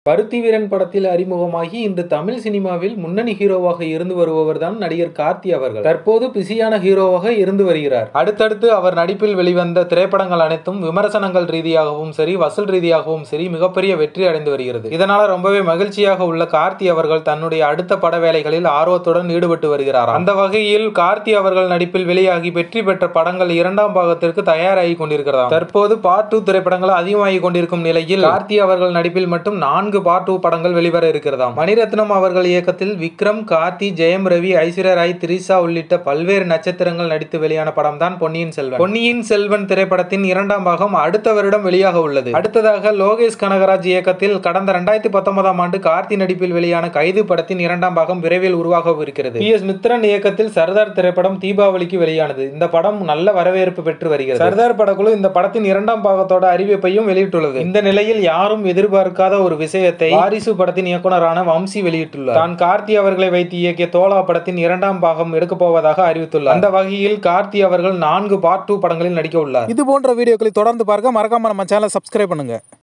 பருத்தி வீரன் படத்தில் அறிமுகமாகி இன்று தமிழ் சினிமாவில் முன்னணி ஹீரோவாக இருந்து வருபவர் தான் நடிகர் கார்த்தி அவர்கள் தற்போது பிஸியான ஹீரோவாக இருந்து வருகிறார் அடுத்தடுத்து அவர் நடிப்பில் வெளிவந்த திரைப்படங்கள் அனைத்தும் விமர்சனங்கள் ரீதியாகவும் சரி வசூல் ரீதியாகவும் சரி மிகப்பெரிய வெற்றி அடைந்து வருகிறது இதனால ரொம்பவே மகிழ்ச்சியாக உள்ள கார்த்தி அவர்கள் தன்னுடைய அடுத்த பட வேலைகளில் ஆர்வத்துடன் ஈடுபட்டு வருகிறார் அந்த வகையில் கார்த்தி அவர்கள் நடிப்பில் வெளியாகி வெற்றி பெற்ற படங்கள் இரண்டாம் பாகத்திற்கு தயாராகி கொண்டிருக்கிறதாம் தற்போது பார்ட் டூ திரைப்படங்கள் அதிகமாகி கொண்டிருக்கும் நிலையில் கார்த்தி அவர்கள் நடிப்பில் மட்டும் நான்கு பார்ட் டூ படங்கள் வெளிவர இருக்கிறதாம் மணிரத்னம் அவர்கள் இயக்கத்தில் விக்ரம் கார்த்தி ஜெயம் ரவி ஐஸ்வர்யா ராய் திரிசா உள்ளிட்ட பல்வேறு நட்சத்திரங்கள் நடித்து வெளியான படம் தான் பொன்னியின் செல்வன் பொன்னியின் செல்வன் திரைப்படத்தின் இரண்டாம் பாகம் அடுத்த வருடம் வெளியாக உள்ளது அடுத்ததாக லோகேஷ் கனகராஜ் இயக்கத்தில் கடந்த இரண்டாயிரத்தி பத்தொன்பதாம் ஆண்டு கார்த்தி நடிப்பில் வெளியான கைது படத்தின் இரண்டாம் பாகம் விரைவில் உருவாகவிருக்கிறது பி எஸ் மித்ரன் இயக்கத்தில் சர்தார் திரைப்படம் தீபாவளிக்கு வெளியானது இந்த படம் நல்ல வரவேற்பு பெற்று வருகிறது சர்தார் படக்குழு இந்த படத்தின் இரண்டாம் பாகத்தோட அறிவிப்பையும் வெளியிட்டுள்ளது இந்த நிலையில் யாரும் எதிர்பார்க்காத ஒரு விஷயத்தை வாரிசு படத்தின் இயக்குனரான வம்சி வெளியிட்டுள்ளார் தான் கார்த்தி அவர்களை வைத்து இயக்கிய தோலா படத்தின் இரண்டாம் பாகம் எடுக்கப் போவதாக அறிவித்துள்ளார் அந்த வகையில் கார்த்தி அவர்கள் நான்கு பார்ட் டூ படங்களில் நடிக்க உள்ளார் இது போன்ற வீடியோக்களை தொடர்ந்து பார்க்க மறக்காம நம்ம சேனலை சப்ஸ்கிரைப் பண்ணுங்க